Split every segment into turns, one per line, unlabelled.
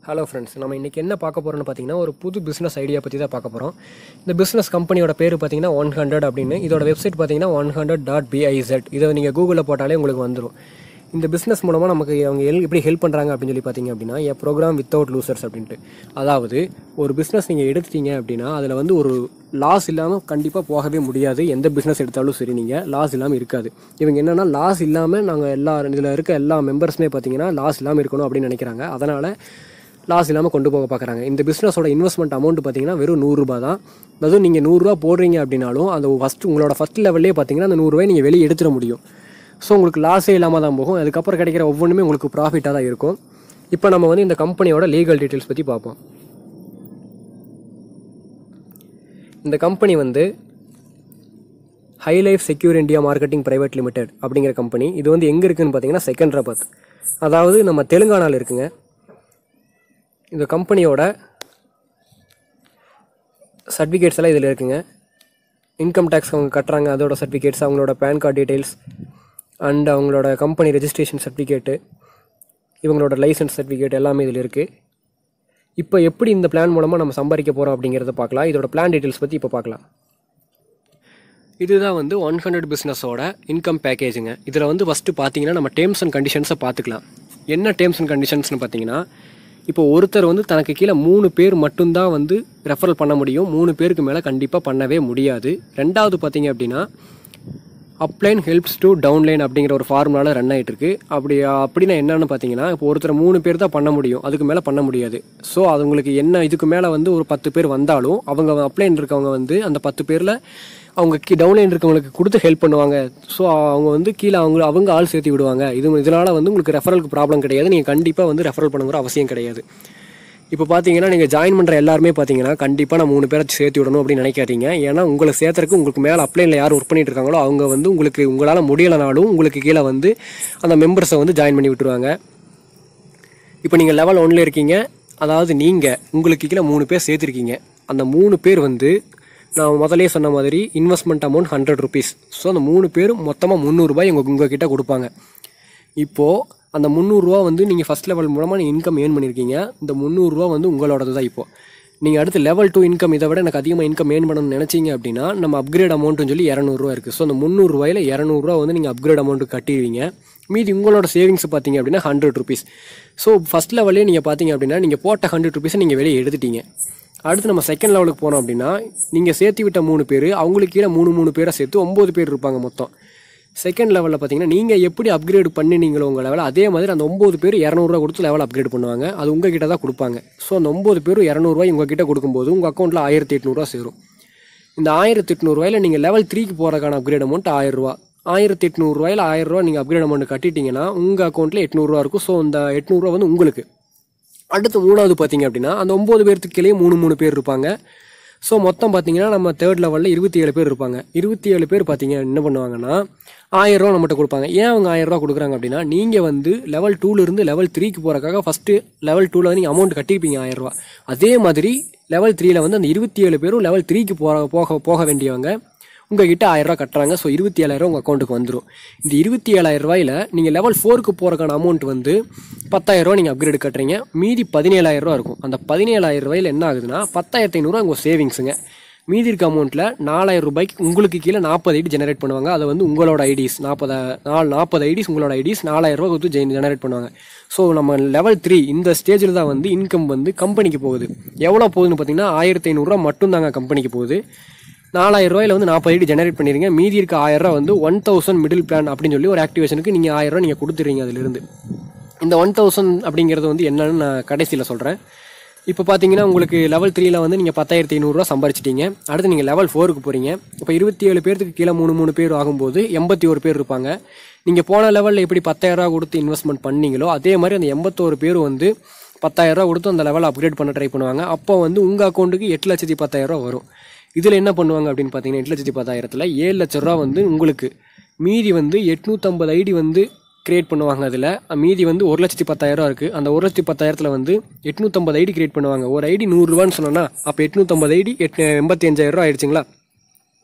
hello friends நம்ம இன்றைக்கி என்ன பார்க்க போகிறோம்னு பார்த்தீங்கன்னா ஒரு புது பிஸ்னஸ் ஐடியா பற்றி தான் பார்க்க போகிறோம் இந்த பிஸ்னஸ் கம்பெனியோட பேர் பார்த்தீங்கன்னா ஒன் ஹண்ட்ரட் அப்படின்னு இதோட வெப்சைட் பார்த்தீங்கன்னா ஒன் ஹண்ட்ரட் டாட் பிஐசெட் இதை நீங்கள் கூகுளில் போட்டாலே உங்களுக்கு வந்துடும் இந்த பிஸ்னஸ் மூலமாக நமக்கு அவங்க எல் எப்படி ஹெல்ப் பண்ணுறாங்க அப்படின்னு சொல்லி பார்த்தீங்க அப்படின்னா எ ப்ரோக்ராம் வித்தவுட் லூசர்ஸ் அப்படின்ட்டு அதாவது ஒரு பிஸ்னஸ் நீங்கள் எடுத்துட்டீங்க அப்படின்னா அதில் வந்து ஒரு லாஸ் இல்லாமல் கண்டிப்பாக போகவே முடியாது எந்த பிஸ்னஸ் எடுத்தாலும் சரி நீங்கள் லாஸ் இல்லாமல் இருக்காது இவங்க என்னென்னா லாஸ் இல்லாமல் நாங்கள் எல்லா இதில் இருக்க எல்லா மெம்பர்ஸுமே பார்த்தீங்கன்னா லாஸ் இல்லாமல் இருக்கணும் அப்படின்னு நினைக்கிறாங்க அதனால் லாஸ் இல்லாமல் கொண்டு போக பார்க்குறாங்க இந்த பிஸ்னஸோட இன்வெஸ்ட்மெண்ட் அமௌண்ட் பார்த்தீங்கன்னா வெறும் நூறுரூபா தான் அதுவும் நீங்கள் நூறுரூவா போடுறீங்க அப்படின்னாலும் அந்த ஃபஸ்ட்டு உங்களோட ஃபஸ்ட் லெவல்லே பார்த்தீங்கன்னா அந்த நூறுரூவாய் நீங்கள் வெளியே எடுத்துட முடியும் ஸோ உங்களுக்கு லாஸே இல்லாமல் தான் போகும் அதுக்கப்புறம் கிடைக்கிற ஒவ்வொன்றுமே உங்களுக்கு ப்ராஃபிட்டாக தான் இருக்கும் இப்போ நம்ம வந்து இந்த கம்பெனியோட லீகல் டீட்டெயில்ஸ் பற்றி பார்ப்போம் இந்த கம்பெனி வந்து high life secure India marketing private limited அப்படிங்கிற கம்பெனி இது வந்து எங்கே இருக்குதுன்னு பார்த்தீங்கன்னா செகண்ட்ராபாத் அதாவது நம்ம தெலுங்கானாவில் இருக்குங்க இந்த கம்பெனியோட சர்டிஃபிகேட்ஸ் எல்லாம் இதில் இருக்குங்க இன்கம் டேக்ஸ் அவங்க கட்டுறாங்க அதோட சர்டிஃபிகேட்ஸ் அவங்களோட பேன் கார்டு டீட்டெயில்ஸ் அண்ட் அவங்களோட கம்பெனி ரெஜிஸ்ட்ரேஷன் சர்டிஃபிகேட்டு இவங்களோட லைசன்ஸ் சர்டிஃபிகேட் எல்லாமே இதில் இருக்குது இப்போ எப்படி இந்த பிளான் மூலமாக நம்ம சம்பாதிக்க போகிறோம் அப்படிங்கிறத பார்க்கலாம் இதோட பிளான் டீட்டெயில்ஸ் பற்றி இப்போ பார்க்கலாம் இதுதான் வந்து ஒன் ஹண்ட்ரட் பிஸ்னஸோட இன்கம் பேக்கேஜுங்க இதில் வந்து ஃபஸ்ட்டு பார்த்தீங்கன்னா நம்ம டேர்ம்ஸ் அண்ட் கண்டிஷன்ஸை பார்த்துக்கலாம் என்ன டேர்ம்ஸ் அண்ட் கண்டிஷன்ஸ்னு பார்த்தீங்கன்னா இப்போ ஒருத்தர் வந்து தனக்கு கீழே மூணு பேர் மட்டும்தான் வந்து ரெஃபரல் பண்ண முடியும் மூணு பேருக்கு மேலே கண்டிப்பாக பண்ணவே முடியாது ரெண்டாவது பார்த்தீங்க அப்படின்னா அப்லைன் ஹெல்ப்ஸ் டு டவுன்லைன் அப்படிங்கிற ஒரு ஃபார்முலாவில் ரன் ஆகிட்டு இருக்கு அப்படி அப்படின்னா என்னன்னு பார்த்தீங்கன்னா இப்போ ஒருத்தர் மூணு பேர் தான் பண்ண முடியும் அதுக்கு மேலே பண்ண முடியாது ஸோ அது உங்களுக்கு என்ன இதுக்கு மேலே வந்து ஒரு பத்து பேர் வந்தாலும் அவங்க அப்ளைன் இருக்கவங்க வந்து அந்த பத்து பேரில் அவங்க கீ டவுன்லைன் இருக்கவங்களுக்கு கொடுத்து ஹெல்ப் பண்ணுவாங்க ஸோ அவங்க வந்து கீழே அவங்க அவங்க ஆள் சேர்த்து விடுவாங்க இது இதனால் வந்து உங்களுக்கு ரெஃபரலுக்கு ப்ராப்ளம் கிடையாது நீங்கள் கண்டிப்பாக வந்து ரெஃபரல் பண்ணுங்கிற அவசியம் கிடையாது இப்போ பார்த்தீங்கன்னா நீங்கள் ஜாயின் பண்ணுற எல்லாருமே பார்த்தீங்கன்னா கண்டிப்பாக நான் மூணு பேரை சேர்த்து விடணும் அப்படின்னு நினைக்காதீங்க ஏன்னா உங்களை சேர்த்துறதுக்கு உங்களுக்கு மேலே அப்ளைனில் யார் ஒர்க் பண்ணிட்டு இருக்காங்களோ அவங்க வந்து உங்களுக்கு உங்களால் முடியலைனாலும் உங்களுக்கு கீழே வந்து அந்த மெம்பர்ஸை வந்து ஜாயின் பண்ணி விட்டுருவாங்க இப்போ நீங்கள் லெவல் ஒன்ல இருக்கீங்க அதாவது நீங்கள் உங்களுக்கு கீழே மூணு பேர் சேர்த்துருக்கீங்க அந்த மூணு பேர் வந்து நான் முதலே சொன்ன மாதிரி investment amount hundred rupees so அந்த மூணு பேரும் மொத்தமாக முந்நூறுரூபாய் உங்கள் உங்ககிட்ட கொடுப்பாங்க இப்போது அந்த முந்நூறுரூவா வந்து நீங்கள் ஃபஸ்ட் லெவல் மூலமாக நீங்கள் இன்கம் ஏர்ன் பண்ணியிருக்கீங்க இந்த முந்நூறுரூவா வந்து உங்களோடது தான் இப்போது நீங்கள் அடுத்து லெவல் டூ இன்கம் இதை விட எனக்கு அதிகமாக இன்கம் ஏர்ன் பண்ணணும்னு நினச்சிங்க அப்படின்னா நம்ம அப்கிரேட் அமௌண்ட்டுன்னு சொல்லி இரநூறுவா இருக்குது ஸோ அந்த முந்நூறுரூவாயில் இரநூறுவா வந்து நீங்கள் அப்கிரேட் அமௌண்ட்டு கட்டிடுவீங்க மீதி உங்களோட சேவிங்ஸ் பார்த்தீங்க அப்படின்னா ஹண்ட்ரட் ருபீஸ் ஸோ ஃபஸ்ட் லெவல்லே நீங்கள் பார்த்தீங்க அப்படின்னா நீங்கள் போட்ட ஹண்ட்ரட் ருபீஸை நீங்கள் வெளியே எடுத்துட்டீங்க அடுத்து நம்ம செகண்ட் லெவலுக்கு போனோம் அப்படின்னா நீங்கள் சேர்த்து விட்ட மூணு பேர் அவங்களுக்கு கீழே மூணு மூணு பேரை சேர்த்து ஒம்பது பேர் இருப்பாங்க மொத்தம் செகண்ட் லெவலில் பார்த்தீங்கன்னா நீங்கள் எப்படி அப்கிரேட் பண்ணினீங்களோ உங்கள் லெவலில் அதே மாதிரி அந்த ஒம்பது பேர் இரநூறுவா கொடுத்து லெவல் அப்கிரேட் பண்ணுவாங்க அது உங்கள் கிட்ட தான் கொடுப்பாங்க ஸோ அந்த ஒம்பது பேரும் இரநூறுவா உங்கள் கிட்ட கொடுக்கும்போது உங்கள் அக்கௌண்ட்டில் ஆயிரத்தி எட்நூறுவா சேரும் இந்த ஆயிரத்தி எட்நூறுவாயில் நீங்கள் லெவல் த்ரீக்கு போகிறக்கான அப்கிரேட் அமௌண்ட் ஆயிரரூவா ஆயிரத்தி எட்நூறுவாயில் ஆயிரரூவா நீங்கள் அப்கிரேட் அமௌண்ட் கட்டிட்டீங்கன்னா உங்கள் அக்கௌண்ட்டில் எட்நூறுவா இருக்கும் ஸோ இந்த எட்நூறுவா வந்து உங்களுக்கு அடுத்து மூணாவது பார்த்தீங்க அப்படின்னா அந்த ஒம்பது பேர்த்துக்கு கீழே மூணு மூணு பேர் இருப்பாங்க ஸோ மொத்தம் பார்த்தீங்கன்னா நம்ம தேர்ட் லெவலில் இருபத்தி ஏழு பேர் இருப்பாங்க இருபத்தி ஏழு பேர் பார்த்தீங்க என்ன பண்ணுவாங்கன்னா ஆயிரரூவா நம்மகிட்ட கொடுப்பாங்க ஏன் அவங்க ஆயிரரூவா கொடுக்குறாங்க அப்படின்னா நீங்கள் வந்து லெவல் டூலேருந்து லெவல் த்ரீக்கு போகிறக்காக ஃபஸ்ட்டு லெவல் டூவில் வந்து நீங்கள் அமௌண்ட் கட்டியிருப்பீங்க ஆயிரரூவா அதே மாதிரி லெவல் த்ரீயில் வந்து அந்த இருபத்தி ஏழு பேரும் லெவல் த்ரீக்கு போக போக போக வேண்டியவங்க உங்ககிட்ட ஆயிரரூவா கட்டுறாங்க ஸோ இருபத்தி ஏழாயிரம் உங்கள் அக்கௌண்ட்டுக்கு வந்துடும் இந்த இருபத்தி ஏழாயிரம் ரூபாயில் நீங்கள் லெவல் ஃபோருக்கு போகிறக்கான அமௌண்ட் வந்து பத்தாயிரரூவா நீங்கள் அப்கிரேட் கட்டுறீங்க மீதி பதினேழாயிரரூவா இருக்கும் அந்த பதினேழாயிரம் ரூபாயில் என்ன ஆகுதுன்னா பத்தாயிரத்தி ஐநூறுரூவா உங்கள் சேவிங்ஸுங்க மீதி இருக்க அமௌண்ட்டில் நாலாயிரம் ரூபாய்க்கு உங்களுக்கு கீழே நாற்பது ஐடி ஜெனரேட் பண்ணுவாங்க அதை வந்து உங்களோட ஐடிஸ் நாற்பது நாலு நாற்பது ஐடிஸ் உங்களோட ஐடிஸ் நாலாயிரம் ரூபா கொடுத்து ஜென் ஜெனரேட் பண்ணுவாங்க ஸோ நம்ம லெவல் த்ரீ இந்த ஸ்டேஜில் தான் வந்து இன்கம் வந்து கம்பெனிக்கு போகுது எவ்வளோ போகுதுன்னு பார்த்தீங்கன்னா ஆயிரத்தி ஐநூறுரூவா மட்டும் தாங்க கம்பெனிக்கு போகுது நாலாயிரம் ரூபாயில வந்து நாற்பது ஐடி ஜெனரேட் பண்ணிருங்க மீதி இருக்க ஆயிரம் ரூபா வந்து ஒன் தௌசண்ட் மிடில் பிளான் அப்படின்னு சொல்லி ஒரு ஆக்டிவேஷனுக்கு நீங்கள் ஆயிரம் ரூபா நீங்கள் கொடுத்துறீங்க அதிலிருந்து இந்த ஒன் தௌசண்ட் அப்படிங்கிறது வந்து என்னன்னு நான் கடைசியில் சொல்கிறேன் இப்போ பார்த்தீங்கன்னா உங்களுக்கு லெவல் த்ரீல வந்து நீங்கள் பத்தாயிரத்தி ஐநூறுரூவா சம்பாரிச்சிட்டீங்க அடுத்து நீங்கள் லெவல் ஃபோருக்கு போகிறீங்க இப்போ இருபத்தி ஏழு பேருக்கு கீழே மூணு மூணு பேர் ஆகும்போது எண்பத்தி ஒரு பேர் இருப்பாங்க நீங்கள் போன லெவலில் எப்படி பத்தாயிரரூவா கொடுத்து இன்வெஸ்ட்மெண்ட் பண்ணீங்களோ அதே மாதிரி அந்த எண்பத்தோரு பேர் வந்து பத்தாயிரரூவா கொடுத்து அந்த லெவல் அப்கிரேட் பண்ண ட்ரை பண்ணுவாங்க அப்போ வந்து உங்கள் அக்கௌண்ட்டுக்கு எட்டு லட்சத்தி பத்தாயிரரூவா வரும் இதில் என்ன பண்ணுவாங்க அப்படின்னு பார்த்தீங்கன்னா எட்டு லட்சத்தி பத்தாயிரத்தில் ஏழு லட்ச ரூபா வந்து உங்களுக்கு மீதி வந்து எட்நூற்றம்பது ஐடி வந்து கிரியேட் பண்ணுவாங்க அதில் மீதி வந்து ஒரு லட்சத்தி பத்தாயிரம் இருக்குது அந்த ஒரு லட்சத்தி பத்தாயிரத்தில் வந்து எட்நூற்றம்பது ஐடி கிரியேட் பண்ணுவாங்க ஒரு ஐடி நூறுரூவான்னு சொன்னோன்னா அப்போ எட்நூற்றம்பது ஐடி எட் எண்பத்தி அஞ்சாயிரம் ரூபா ஆயிடுச்சுங்களா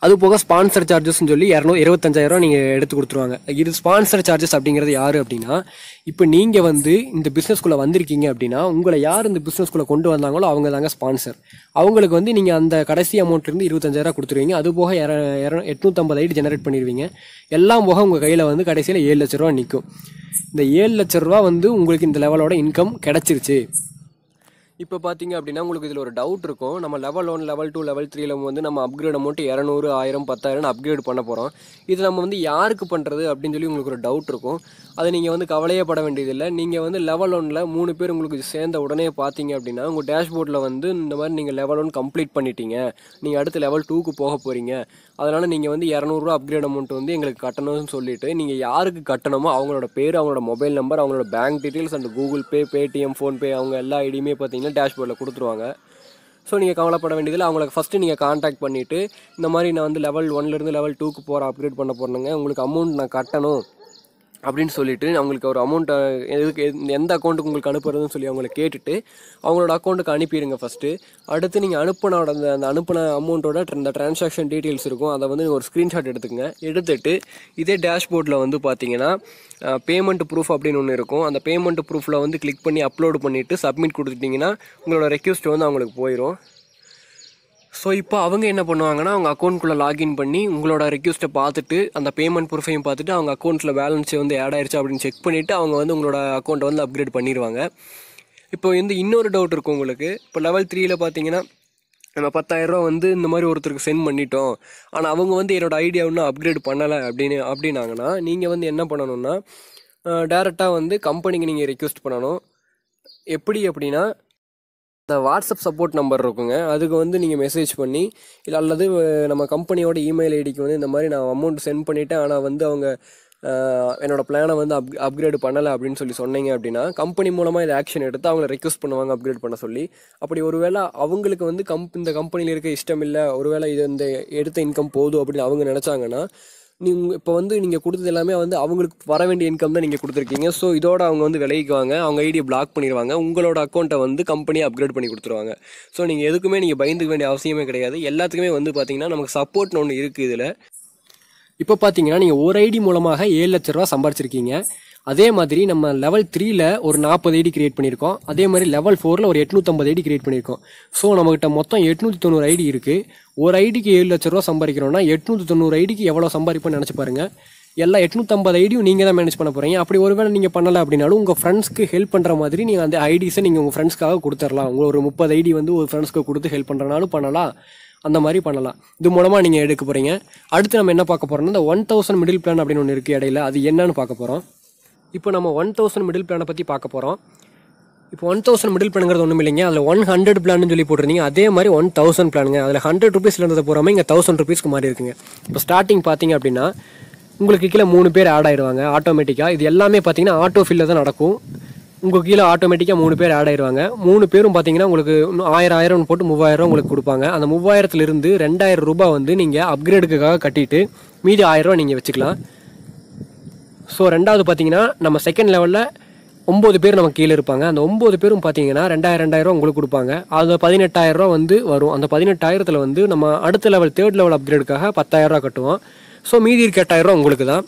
அது போக ஸ்பான்சர் சார்ஜஸ்னு சொல்லி இரநூ இருபத்தஞ்சாயிரம் நீங்கள் எடுத்து கொடுத்துருவாங்க இது ஸ்பான்சர் சார்ஜஸ் அப்படிங்கிறது யார் அப்படின்னா இப்போ நீங்கள் வந்து இந்த பிஸ்னஸ்குள்ளே வந்திருக்கீங்க அப்படின்னா உங்களை யார் இந்த பிஸ்னஸ்குள்ளே கொண்டு வந்தாங்களோ அவங்க தாங்க ஸ்பான்சர் அவங்களுக்கு வந்து நீங்கள் அந்த கடைசி அமௌண்ட்லேருந்து இருபத்தஞ்சாயிரம் கொடுத்துருவீங்க அது போக இர இர எட்நூற்றம்பது ஐடி ஜெனரேட் பண்ணிடுவீங்க எல்லாம் போக உங்கள் கையில் வந்து கடைசியில் ஏழு லட்ச ரூபா நிற்கும் இந்த ஏழு லட்ச ரூபா வந்து உங்களுக்கு இந்த லெவலோட இன்கம் கிடச்சிருச்சு இப்போ பார்த்தீங்க அப்படின்னா உங்களுக்கு இதில் ஒரு டவுட் இருக்கும் நம்ம level one level two level த்ரீல வந்து நம்ம அப்கிரேட் அமௌண்ட் இரநூறு ஆயிரம் பத்தாயிரம் அப்கிரேட் பண்ண போகிறோம் இது நம்ம வந்து யாருக்கு பண்ணுறது அப்படின்னு சொல்லி உங்களுக்கு ஒரு டவுட் இருக்கும் அது நீங்கள் வந்து கவலையே பட வேண்டியதில்லை நீங்கள் வந்து லெவல் ஒனில் மூணு பேர் உங்களுக்கு சேர்ந்த உடனே பார்த்தீங்க அப்படின்னா உங்கள் டேஷ்போர்டில் வந்து இந்த மாதிரி நீங்கள் லெவல் ஒன் கம்ப்ளீட் பண்ணிட்டீங்க நீங்கள் அடுத்து லெவல் டூக்கு போக போகிறீங்க அதனால் நீங்கள் வந்து இரநூறுவா அப்கிரேட் அமௌண்ட் வந்து எங்களுக்கு கட்டணும்னு சொல்லிட்டு நீங்கள் யாருக்கு கட்டணுமோ அவங்களோட பேர் அவங்களோட மொபைல் நம்பர் அவங்களோட bank details and Google Pay Paytm PhonePe அவங்க எல்லா ஐடியுமே பார்த்தீங்கன்னா டேஷ்போர்டில் கொடுத்துருவாங்க ஸோ நீங்கள் கவலைப்பட வேண்டியதில்லை அவங்களுக்கு ஃபஸ்ட்டு நீங்கள் காண்டாக்ட் பண்ணிவிட்டு இந்த மாதிரி நான் வந்து லெவல் ஒன்லேருந்து லெவல் டூக்கு போகிற அப்கிரேட் பண்ண போகிறேங்க உங்களுக்கு அமௌண்ட் நான் கட்டணும் அப்படின்னு சொல்லிட்டு அவங்களுக்கு ஒரு அமௌண்ட்டை எதுக்கு எந்த- எந்த அக்கௌண்ட்டுக்கு உங்களுக்கு அனுப்புறதுன்னு சொல்லி அவங்கள கேட்டுட்டு அவங்களோட அக்கௌண்ட்டுக்கு அனுப்பிடுங்க ஃபஸ்ட்டு அடுத்து நீங்கள் அனுப்பினோட அந்த அந்த அனுப்பின அமௌண்ட்டோட இந்த டிரான்சாக்ஷன் டீட்டெயில்ஸ் இருக்கும் அதை வந்து ஒரு ஸ்க்ரீன்ஷாட் எடுத்துக்கங்க எடுத்துட்டு இதே டேஷ்போர்டில் வந்து பார்த்தீங்கன்னா பேமெண்ட் ப்ரூஃப் அப்படின்னு ஒன்று இருக்கும் அந்த பேமெண்ட் ப்ரூஃபில் வந்து கிளிக் பண்ணி அப்லோட் பண்ணிவிட்டு சப்மிட் கொடுத்துட்டிங்கன்னா உங்களோட ரெக்வஸ்ட் வந்து அவங்களுக்கு போயிடும் ஸோ இப்போ அவங்க என்ன பண்ணுவாங்கன்னா அவங்க அக்கௌண்ட்குள்ளே லாகின் பண்ணி உங்களோட ரெக்வஸ்ட்டை பார்த்துட்டு அந்த பேமெண்ட் ப்ரூஃபையும் பார்த்துட்டு அவங்க அக்கௌண்ட்டில் பேலன்ஸ் வந்து ஆட் ஆயிருச்சு அப்படின்னு செக் பண்ணிவிட்டு அவங்க வந்து உங்களோட அக்கௌண்ட்டை வந்து அப்கிரேட் பண்ணிடுவாங்க இப்போ வந்து இன்னொரு டவுட் இருக்கும் உங்களுக்கு இப்போ லெவல் த்ரீயில் பார்த்தீங்கன்னா நம்ம பத்தாயிரரூவா வந்து இந்த மாதிரி ஒருத்தருக்கு சென்ட் பண்ணிட்டோம் ஆனால் அவங்க வந்து என்னோட ஐடியா இன்னும் அப்கிரேட் பண்ணலை அப்படின்னு அப்படின்னாங்கன்னா நீங்கள் வந்து என்ன பண்ணணும்னா டேரெக்டாக வந்து கம்பெனிக்கு நீங்கள் ரெக்வஸ்ட் பண்ணணும் எப்படி அப்படின்னா இந்த வாட்ஸ்அப் சப்போர்ட் நம்பர் இருக்குங்க அதுக்கு வந்து நீங்கள் மெசேஜ் பண்ணி இல்லை அல்லது அஹ், நம்ம கம்பெனியோட இமெயில் ஐடிக்கு வந்து இந்த மாதிரி நான் அமௌண்ட் சென்ட் பண்ணிட்டேன் ஆனால் வந்து அவங்க அஹ், என்னோட பிளானை வந்து அப் அப்கிரேட் பண்ணலை அப்படின்னு சொல்லி சொன்னீங்க அப்படின்னா கம்பெனி மூலமாக இதை ஆக்ஷன் எடுத்து அவங்கள ரெக்வஸ்ட் பண்ணுவாங்க அப்கிரேட் பண்ண சொல்லி அப்படி ஒருவேளை அவங்களுக்கு வந்து கம்ப் இந்த கம்பெனியில் இருக்க இஷ்டம் இல்லை ஒருவேளை இது இந்த எடுத்த இன்கம் போதும் அப்படின்னு அவங்க நினச்சாங்கன்னா நீங்கள் இப்போ வந்து நீங்கள் கொடுத்தது எல்லாமே வந்து அவங்களுக்கு வர வேண்டிய இன்கம் தான் நீங்கள் கொடுத்துருக்கீங்க ஸோ இதோட அவங்க வந்து விலகிக்குவாங்க அவங்க ஐடியை பிளாக் பண்ணிடுவாங்க உங்களோட அக்கௌண்ட்டை வந்து கம்பெனி அப்கிரேட் பண்ணி கொடுத்துருவாங்க ஸோ நீங்கள் எதுக்குமே நீங்கள் பயந்துக்க வேண்டிய அவசியமே கிடையாது எல்லாத்துக்குமே வந்து பார்த்தீங்கன்னா நமக்கு சப்போர்ட்னு ஒன்று இருக்குது இதில் இப்போ பார்த்தீங்கன்னா நீங்கள் ஒரு ஐடி மூலமாக ஏழு லட்ச ரூபா சம்பாரிச்சிருக்கீங்க அதே மாதிரி நம்ம லெவல் த்ரீல ஒரு நாற்பது ஐடி கிரியேட் பண்ணியிருக்கோம் அதே மாதிரி லெவல் ஃபோரில் ஒரு எட்நூற்றம்பது ஐடி கிரியேட் பண்ணியிருக்கோம் ஸோ நம்மகிட்ட மொத்தம் எட்நூற்றி தொண்ணூறு ஐடி இருக்குது ஒரு ஐடிக்கு ஏழு லட்ச ரூபா சம்பாதிக்கிறோம்னா எட்நூற்றி தொண்ணூறு ஐடிக்கு எவ்வளோ சம்பாதிப்போம்னு நினச்சி பாருங்க எல்லா எட்நூற்றம்பது ஐடியும் நீங்கள் தான் மேனேஜ் பண்ண போகிறீங்க அப்படி ஒருவேளை நீங்கள் பண்ணலை அப்படின்னாலும் உங்கள் ஃப்ரெண்ட்ஸ்க்கு ஹெல்ப் பண்ணுற மாதிரி நீங்கள் அந்த ஐடிஸை நீங்கள் உங்கள் ஃப்ரெண்ட்ஸ்க்காக கொடுத்துடலாம் உங்கள் ஒரு முப்பது ஐடி வந்து ஒரு ஃப்ரெண்ட்ஸ்க்கு கொடுத்து ஹெல்ப் பண்ணுறனாலும் பண்ணலாம் அந்த மாதிரி பண்ணலாம் இது மூலமாக நீங்கள் எடுக்க போகிறீங்க அடுத்து நம்ம என்ன பார்க்க போகிறோம்னா இந்த ஒன் தௌசண்ட் மிடில் பிளான் அப்படின்னு ஒன்று இருக்குது இடையில அது என்னன்னு பார்க்க போகிறோம் இப்போ நம்ம ஒன் தௌசண்ட் மிடில் பிளானை பற்றி பார்க்க போகிறோம் இப்போ ஒன் தௌசண்ட் மிடில் பிளானுங்கிறது ஒன்றும் இல்லைங்க அதில் ஒன் ஹண்ட்ரட் பிளான்னு சொல்லி போட்டிருந்தீங்க அதே மாதிரி ஒன் தௌசண்ட் பிளானுங்க அதில் ஹண்ட்ரட் ருபீஸில் இருந்தது பூராமே இங்கே தௌசண்ட் ருபீஸ்க்கு மாறி இருக்குங்க இப்போ ஸ்டார்டிங் பார்த்தீங்க அப்படின்னா உங்களுக்கு கீழே மூணு பேர் ஆட் ஆயிடுவாங்க ஆட்டோமேட்டிக்காக இது எல்லாமே பார்த்தீங்கன்னா ஆட்டோ ஃபில்லில் தான் நடக்கும் உங்கள் கீழே ஆட்டோமேட்டிக்காக மூணு பேர் ஆட் ஆயிடுவாங்க மூணு பேரும் பார்த்தீங்கன்னா உங்களுக்கு இன்னும் ஆயிரம் ஆயிரம் போட்டு மூவாயிரம் உங்களுக்கு கொடுப்பாங்க அந்த மூவாயிரத்துலேருந்து ரெண்டாயிரம் ரூபாய் வந்து நீங்கள் அப்கிரேடுக்காக கட்டிட்டு மீதி ஆயிரம் ரூபாய் நீங்கள் வச்சுக்கலாம் ஸோ ரெண்டாவது பார்த்தீங்கன்னா நம்ம செகண்ட் லெவலில் ஒம்பது பேர் நம்ம கீழே இருப்பாங்க அந்த ஒம்பது பேரும் பார்த்தீங்கன்னா ரெண்டாயிரம் ரெண்டாயிரம் உங்களுக்கு கொடுப்பாங்க அது பதினெட்டாயிரம் ரூபா வந்து வரும் அந்த பதினெட்டாயிரத்தில் வந்து நம்ம அடுத்த லெவல் தேர்ட் லெவல் அப்கிரேடுக்காக பத்தாயிரம் ரூபா கட்டுவோம் ஸோ மீதி இருக்க எட்டாயிரம் ரூபா உங்களுக்கு தான்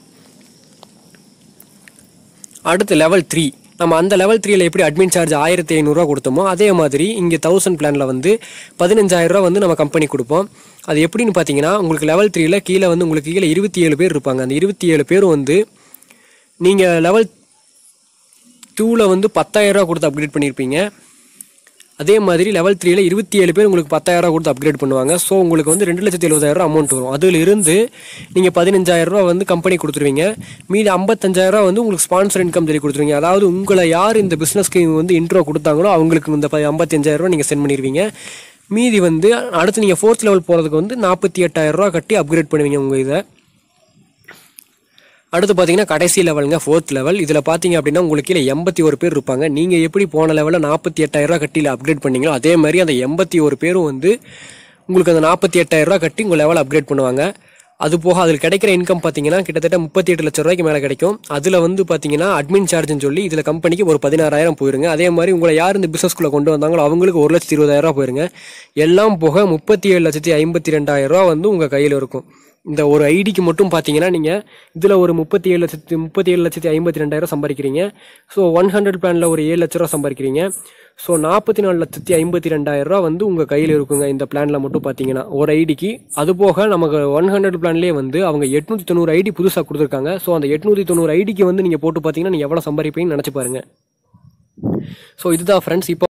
அடுத்து லெவல் த்ரீ நம்ம அந்த லெவல் த்ரீல எப்படி அட்மின் சார்ஜ் ஆயிரத்தி ஐநூறுரூவா கொடுத்தோமோ அதே மாதிரி இங்கே தௌசண்ட் பிளானில் வந்து பதினஞ்சாயிரரூவா வந்து நம்ம கம்பெனி கொடுப்போம் அது எப்படின்னு பார்த்தீங்கன்னா உங்களுக்கு லெவல் த்ரீல கீழே வந்து உங்களுக்கு கீழே இருபத்தி ஏழு பேர் இருப்பாங்க அந்த இருபத்தி ஏழு பேரும் வந்து நீங்கள் லெவல் டூவில் வந்து பத்தாயிரரூவா கொடுத்து அப்கிரேட் பண்ணியிருப்பீங்க அதே மாதிரி லெவல் த்ரீல இருபத்தி ஏழு பேர் உங்களுக்கு பத்தாயிரரூவா கொடுத்து அப்கிரேட் பண்ணுவாங்க ஸோ உங்களுக்கு வந்து ரெண்டு லட்சத்தி எழுபதாயிரரூவா அமௌண்ட் வரும் அதில் இருந்து நீங்கள் பதினஞ்சாயிரரூவா வந்து கம்பெனி கொடுத்துருவீங்க மீதி ஐம்பத்தஞ்சாயிரரூவா வந்து உங்களுக்கு ஸ்பான்சர் இன்கம் சொல்லி கொடுத்துருவீங்க அதாவது உங்களை யார் இந்த பிஸ்னஸ்க்கு வந்து இன்ட்ரோ கொடுத்தாங்களோ அவங்களுக்கு இந்த ப- ஐம்பத்தஞ்சாயிரரூவா நீங்கள் சென்ட் பண்ணிடுவீங்க மீதி வந்து அடுத்து நீங்கள் ஃபோர்த் லெவல் போகிறதுக்கு வந்து நாற்பத்தி எட்டாயிரரூவா கட்டி அப்கிரேட் பண்ணுவீங்க உங்கள் இதை அடுத்து பார்த்தீங்கன்னா கடைசி லெவலுங்க ஃபோர்த் லெவல் இதில் பார்த்தீங்க அப்படின்னா உங்களுக்கு கீழே எண்பத்தி ஒரு பேர் இருப்பாங்க நீங்கள் எப்படி போன லெவலில் நாற்பத்தி எட்டாயிரரூவா கட்டியில் அப்கிரேட் பண்ணீங்களோ அதே மாதிரி அந்த எண்பத்தி ஒரு பேரும் வந்து உங்களுக்கு அந்த நாற்பத்தி எட்டாயிரரூவா கட்டி உங்கள் லெவல் அப்கிரேட் பண்ணுவாங்க அது போக அதில் கிடைக்கிற இன்கம் பார்த்தீங்கன்னா கிட்டத்தட்ட முப்பத்தி எட்டு லட்ச ரூபாய்க்கு மேலே கிடைக்கும் அதில் வந்து பார்த்தீங்கன்னா அட்மின் சார்ஜ்னு சொல்லி இதில் கம்பெனிக்கு ஒரு பதினாறாயிரம் போயிருங்க அதே மாதிரி உங்களை யார் இந்த பிஸ்னஸ்க்குள்ளே கொண்டு வந்தாங்களோ அவங்களுக்கு ஒரு லட்சத்தி இருபதாயிரம் ரூபா போயிருங்க எல்லாம் போக முப்பத்தி ஏழு லட்சத்தி ஐம்பத்தி ரெண்டாயிரம் ரூபா வந்து உங்கள் கையில் இருக்கும் இந்த ஒரு ஐடிக்கு மட்டும் பார்த்தீங்கன்னா நீங்கள் இதில் ஒரு முப்பத்தி ஏழு லட்சத்தி முப்பத்தி ஏழு லட்சத்தி ஐம்பத்தி ரெண்டாயிரம் சம்பாதிக்கிறீங்க ஸோ ஒன் ஹண்ட்ரட் பிளானில் ஒரு ஏழு லட்ச ரூபா சம்பாதிக்கிறீங்க ஸோ நாற்பத்தி நாலு லட்சத்தி ஐம்பத்தி ரெண்டாயிரம் ரூபா வந்து உங்கள் கையில் இருக்குங்க இந்த பிளானில் மட்டும் பார்த்தீங்கன்னா ஒரு ஐடிக்கு அது போக நமக்கு ஒன் ஹண்ட்ரட் பிளான்லேயே வந்து அவங்க எட்நூற்றி தொண்ணூறு ஐடி புதுசாக கொடுத்துருக்காங்க ஸோ அந்த எட்நூற்றி தொண்ணூறு ஐடிக்கு வந்து நீங்கள் போட்டு பார்த்தீங்கன்னா நீங்கள் எவ்வளோ சம்பாதிப்பீங்கன்னு நினச்சி பாருங்க ஸோ இதுதான் ஃப்ரெண்ட்ஸ் இப்போ